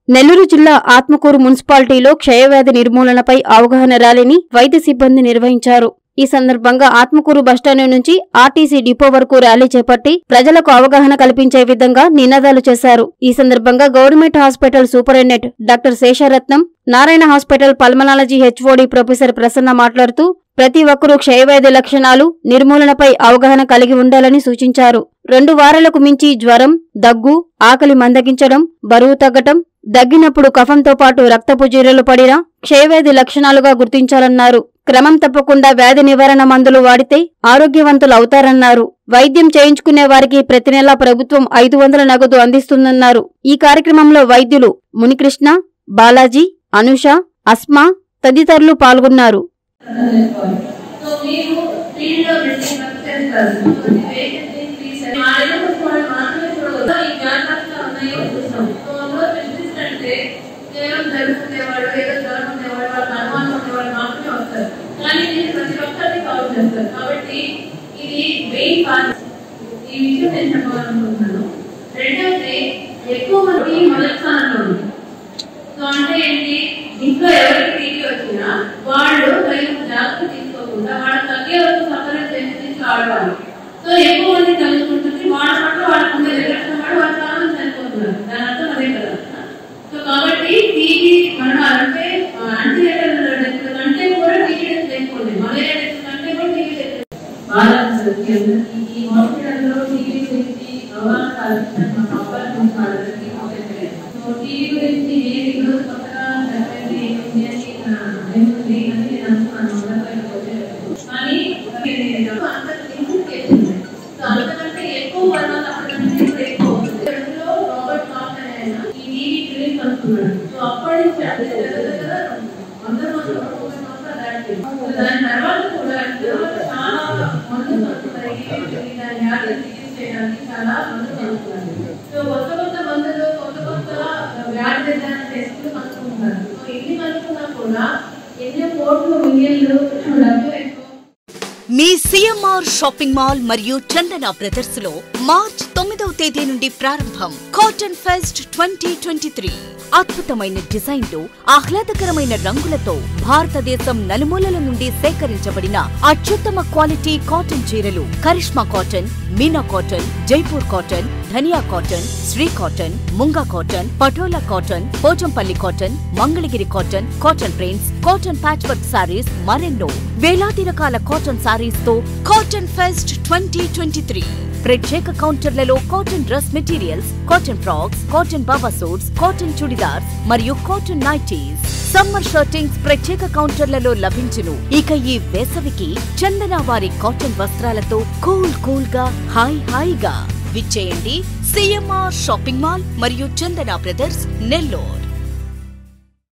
నెల్లూరు జిల్లా ఆత్మకూరు మున్సిపాలిటీలో క్షయవ్యాధి నిర్మూలనపై అవగాహన ర్యాలీని వైద్య సిబ్బంది నిర్వహించారు ఈ సందర్భంగా ఆత్మకూరు బస్టాండ్ నుంచి ఆర్టీసీ డిపో వరకు ర్యాలీ చేపట్టి ప్రజలకు అవగాహన కల్పించే విధంగా నినాదాలు చేశారు ఈ సందర్భంగా government hospital superintendent doctor Sesharatnam Narayana hospital pulmonology HOD professor Prasanna మాట్లాడుతూ ప్రతి ఒక్కరూ క్షయవ్యాధి లక్షణాలు నిర్మూలనపై అవగాహన కలిగి ఉండాలని సూచించారు రెండు వారాలకు మించి జ్వరం దగ్గు ఆకలి మందగించడం బరువు తగ్గటం దగ్గినప్పుడు కఫంతో పాటు రక్తపు జీరలు పడినా క్షయవ్యాధి లక్షణాలుగా గుర్తించాలన్నారు క్రమం తప్పకుండా వ్యాధి నివారణ మందులు వాడితే ఆరోగ్యవంతులు అవుతారన్నారు వైద్యం చేయించుకునే వారికి ప్రతి నెలా ప్రభుత్వం ఐదు వందల నగదు అందిస్తుందన్నారు ఈ కార్యక్రమంలో వైద్యులు మునికృష్ణ బాలాజీ అనుష అస్మా తదితరులు పాల్గొన్నారు సో మీరు ఫీల్డ్ లో వెళ్ళి వర్క్ చేస్తారు కొన్ని వేకెన్సీ తీసారు మా దగ్గర వాళ్ళు మాత్రమే చూడగలరు ఈ జాగ్రత్తగా ఉన్నాయో చూస్తాం సో అందులో స్పెషలిస్ట్ అంటే కేవలం జరుగుతుండేవాడు ఏదో జ్వరం ఉండేవాడు వాళ్ళకి అనుమానం ఉండేవాడు మాత్రమే వస్తారు కానీ దీన్ని ప్రతి ఒక్కరిని కవర్ చేస్తారు కాబట్టి ఇది మెయిన్ పార్ట్ ఈ విషయం నేను చెప్పాలనుకుంటున్నాను రెండవది ఎక్కువ మంది మొదటి స్థానంలో ఉంది సో అంటే ఏంటి ఇంట్లో ఎవరికి టీవీ వచ్చినా వాళ్ళు తగిన జాగ్రత్త తీసుకోకుండా వాళ్ళ తగ్గే వరకు సపరేట్ చేసి తీసి ఆడవాలి సో ఎక్కువ మంది తగ్గుకుంటుంది వాళ్ళ పట్ల వాళ్ళకు ఉండే నిర్లక్ష్యం వాడు వాళ్ళ కాలం చనిపోతున్నారు దాని అర్థం అదే కదా సో కాబట్టి టీవీ మనం అంటే అంటినేటల్ కంటే కూడా టీవీ టెస్ట్ చేసుకోండి మలేరియా టెస్ట్ కంటే కూడా టీవీ టెస్ట్ బాలాజీ అందరికీ ఈ హాస్పిటల్లో టీవీ గురించి అవగాహన సాధించడం మన అవకాశం వాళ్ళకి సో టీవీ గురించి నేను ఈరోజు కొత్తగా చెప్పేది ఏంటి అని ఏముంది అని నేను అనుకున్నాను మొదటి వచ్చేటప్పుడు కానీ అంత లింక్ చేసింది సో అంతకంటే ఎక్కువ వర్ణాలు అప్పటికంటే ఇప్పుడు ఎక్కువ అవుతుంది తెలుగులో రాబర్ట్ కాక్ అనే ఆయన ఈ టీవీ గురించి అనుకున్నాడు సో అప్పటి నుంచి అది దగ్గర వంద సంవత్సరాలు ముప్పై సంవత్సరాలు దాటింది దాని తర్వాత కూడా ఇందులో చాలా మందులు కలుపుతాయి దాని వ్యాధి చికిత్స చేయడానికి చాలా మందులు కలుపుతున్నారు సో కొత్త కొత్త మందులు కొత్త కొత్త వ్యాధి నిర్ధారణ టెస్టులు కనుక్కుంటున్నారు సో ఎన్ని కనుక్కున్నా కూడా ఎన్ని కోట్లు మిలియన్లు డబ్బు ఎక్కువ మీ సిఎంఆర్ షాపింగ్ మాల్ మరియు చందన బ్రదర్స్ లో మార్చ్ తొమ్మిదవ తేదీ నుండి ప్రారంభం cotton fest twenty twenty three అద్భుతమైన డిజైన్లు ఆహ్లాదకరమైన రంగులతో భారతదేశం నలుమూలల నుండి సేకరించబడిన అత్యుత్తమ క్వాలిటీ కాటన్ చీరలు Karishma cotton Meena cotton Jaipur cotton Dhaniya cotton Shri cotton Munga cotton Patola cotton Pochampally cotton Mangalagiri cotton cotton prints cotton patch work sarees మరెన్నో వేలాది రకాల కాటన్ సారీస్ తో cotton fest twenty twenty three ప్రత్యేక కౌంటర్లలో cotton dress materials cotton frocks cotton baba suits cotton chudidars మరియు cotton nighties summer shirtings ప్రత్యేక కౌంటర్లలో లభించును ఇక ఈ వేసవికి చందన వారి కాటన్ వస్త్రాలతో కూల్ కూల్ గా హాయ్ హాయిగా విచ్చేయండి సిఎంఆర్ షాపింగ్ మాల్ మరియు చందన బ్రదర్స్ నెల్లూరు